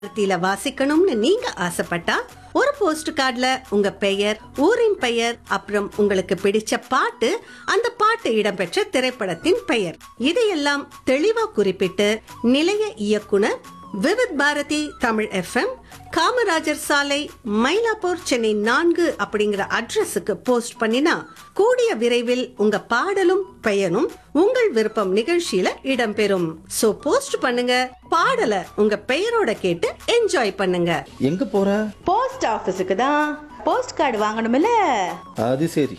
வார்த்தையில வாசிக்கணும்னு நீங்க ஆசைப்பட்டா ஒரு போஸ்ட் கார்டுல உங்க பெயர் ஊரின் பெயர் அப்புறம் உங்களுக்கு பிடிச்ச பாட்டு அந்த பாட்டு இடம்பெற்ற திரைப்படத்தின் பெயர் இதையெல்லாம் தெளிவா குறிப்பிட்டு நிலைய இயக்குனர் விவித் பாரதி தமிழ் எஃப்எம் காமராஜர் சாலை மயிலாப்பூர் சென்னை நான்கு அப்படிங்கிற அட்ரஸுக்கு போஸ்ட் பண்ணினா கூடிய விரைவில் உங்க பாடலும் பெயரும் உங்கள் விருப்பம் நிகழ்ச்சியில இடம்பெறும் சோ போஸ்ட் பண்ணுங்க பாடலை உங்க பெயரோட கேட்டு என்ஜாய் பண்ணுங்க எங்க போற போஸ்ட் ஆபீஸுக்கு தான் போஸ்ட் கார்டு வாங்கணும்ல அது சரி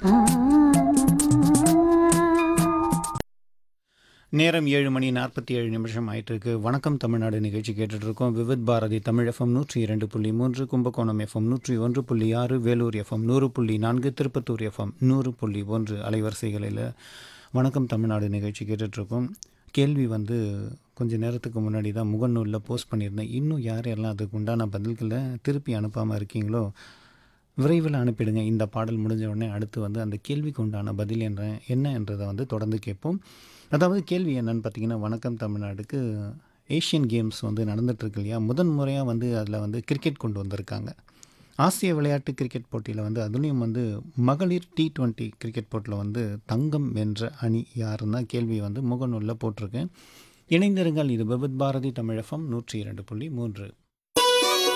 நேரம் ஏழு மணி நாற்பத்தி ஏழு நிமிஷம் ஆயிட்டு இருக்கு வணக்கம் தமிழ்நாடு நிகழ்ச்சி கேட்டுட்டு இருக்கோம் விவித் பாரதி தமிழ் எஃப்எம் நூற்றி இரண்டு புள்ளி மூன்று கும்பகோணம் எஃப்எம் நூற்றி ஒன்று புள்ளி ஆறு வேலூர் எஃப்எம் நூறு புள்ளி நான்கு திருப்பத்தூர் எஃப்எம் நூறு புள்ளி ஒன்று அலைவரிசைகளில் வணக்கம் தமிழ்நாடு நிகழ்ச்சி கேட்டுட்டு இருக்கோம் கேள்வி வந்து கொஞ்ச நேரத்துக்கு முன்னாடி தான் முகநூலில் போஸ்ட் பண்ணியிருந்தேன் இன்னும் யார் யாரெல்லாம் அதுக்கு உண்டான பதில்களை திருப்பி அனுப்பாமல் இருக்கீங்களோ விரைவில் அனுப்பிடுங்க இந்த பாடல் முடிஞ்ச உடனே அடுத்து வந்து அந்த கேள்விக்கு உண்டான பதில் என்ற என்ன என்றதை வந்து தொடர்ந்து கேட்போம் அதாவது கேள்வி என்னன்னு பார்த்தீங்கன்னா வணக்கம் தமிழ்நாடுக்கு ஏஷியன் கேம்ஸ் வந்து நடந்துகிட்ருக்கு இல்லையா முதன் முறையாக வந்து அதில் வந்து கிரிக்கெட் கொண்டு வந்திருக்காங்க ஆசிய விளையாட்டு கிரிக்கெட் போட்டியில் வந்து அதுலேயும் வந்து மகளிர் டி டுவெண்ட்டி கிரிக்கெட் போட்டியில் வந்து தங்கம் வென்ற அணி யாருன்னா கேள்வி வந்து முகநூலில் போட்டிருக்கேன் இணைந்திருங்கள் இது விபத் பாரதி தமிழகம் நூற்றி இரண்டு புள்ளி மூன்று